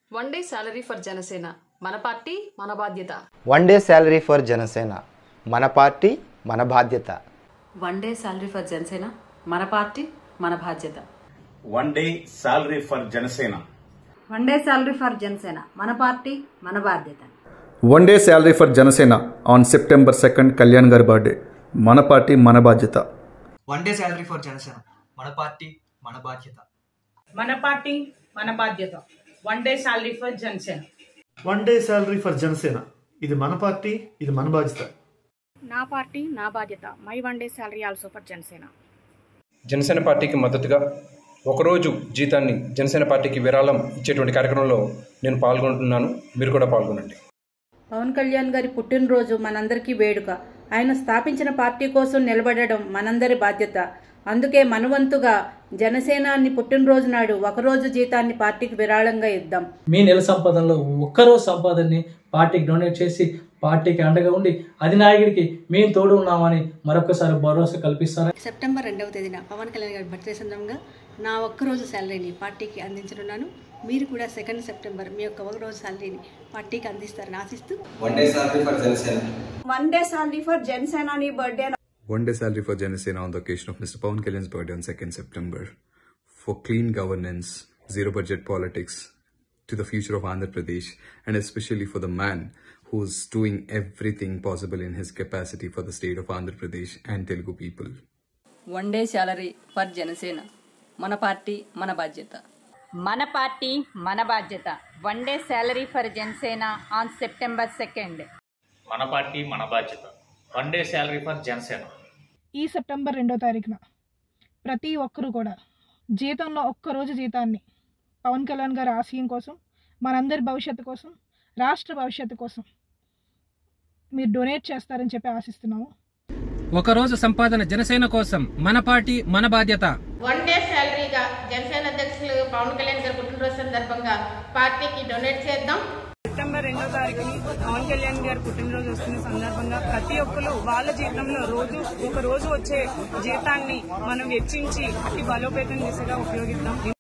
One day salary for Janasena మన party మన బాధ్యత one day salary for Janasena మన పార్టీ మన బాధ్యత one day salary for Janasena మన పార్టీ మన బాధ్యత one day salary for Janasena one day salary for Janasena మన పార్టీ మన బాధ్యత one day salary for Janasena on September second Kalyan గారి బర్త్డే మన పార్టీ మన బాధ్యత one day salary for Janasena మన పార్టీ మన బాధ్యత మన పార్టీ మన బాధ్యత one day salary for Janasena one day salary for Janasena ఇది మన పార్టీ ఇది మన బాధ్యత నా పార్టీ నా బాధ్యత my one day salary also for Janasena Janasena పార్టీకి మద్దతుగా ఒకరోజు జీతాన్ని జనసేన పార్టీకి విరాళం ఇచ్చేటువంటి కార్యక్రమంలో నేను పాల్గొంటున్నాను మీరు కూడా పాల్గొనండి పవన్ కళ్యాణ్ గారి పుట్టినరోజు మనందరికీ వేడుక ఆయన స్థాపించిన పార్టీ కోసం నిలబడడం మనందరి బాధ్యత అందుకే మనవంతుగా జనసేనాన్ని పుట్టినరోజు నాడు ఒకరోజు జీతాన్ని పార్టీకి విరాళంగా ఇద్దాం మీ నెల సంపాదనలో ఒక్కరోజు సంపాదనని పార్టీకి డొనేట్ చేసి పార్టీకి అండగా ఉండి అధినాయకుడికి మేము తోడు ఉన్నామని మరొకసారి భరోసా కల్పిస్తారా సెప్టెంబర్ రెండవ తేదీన పవన్ కళ్యాణ్ గారి బర్త్డే సందర్భంగా నా ఒక్కరోజు శాలరీని పార్టీకి అందించనున్నాను మీరు కూడా సెకండ్ సెప్టెంబర్ మీ యొక్క ఒక రోజు శాలరీని పార్టీకి అందిస్తారని ఆశిస్తూ one day salary for Janasena one day salary for Janasena నీ birthday One day salary for Janasena on the occasion of Mr. Pawan Kalyan's birthday on 2nd September for clean governance, zero budget politics to the future of Andhra Pradesh and especially for the man who's doing everything possible in his capacity for the state of Andhra Pradesh and Telugu people. One day salary for Janasena మన party మన బాధ్యత మన party మన బాధ్యత one day salary for Janasena on September second మన party మన బాధ్యత one day salary for Janasena ఈ సెప్టెంబర్ రెండో తారీఖున ప్రతి ఒక్కరూ కూడా జీతంలో ఒక్కరోజు జీతాన్ని పవన్ కళ్యాణ్ గారి ఆశయం కోసం మనందరి భవిష్యత్తు కోసం రాష్ట్ర భవిష్యత్తు కోసం మీరు డొనేట్ చేస్తారని చెప్పి ఆశిస్తున్నాము ఒకరోజు సంపాదన జనసేన కోసం మన పార్టీ మన బాధ్యత వన్ డే శాలరీగా జనసేన అధ్యక్షులు పవన్ కళ్యాణ్ గారి పుట్టినరోజు సందర్భంగా పార్టీకి డొనేట్ చేద్దాం సెప్టెంబర్ రెండో తారీఖుని పవన్ కళ్యాణ్ గారి పుట్టినరోజు వస్తున్న సందర్భంగా ప్రతి ఒక్కరు వాళ్ళ జీతంలో రోజు ఒక రోజు వచ్చే జీతాన్ని మనం వెచ్చించి అతి బలోపేతం దిశగా ఉపయోగిద్దాం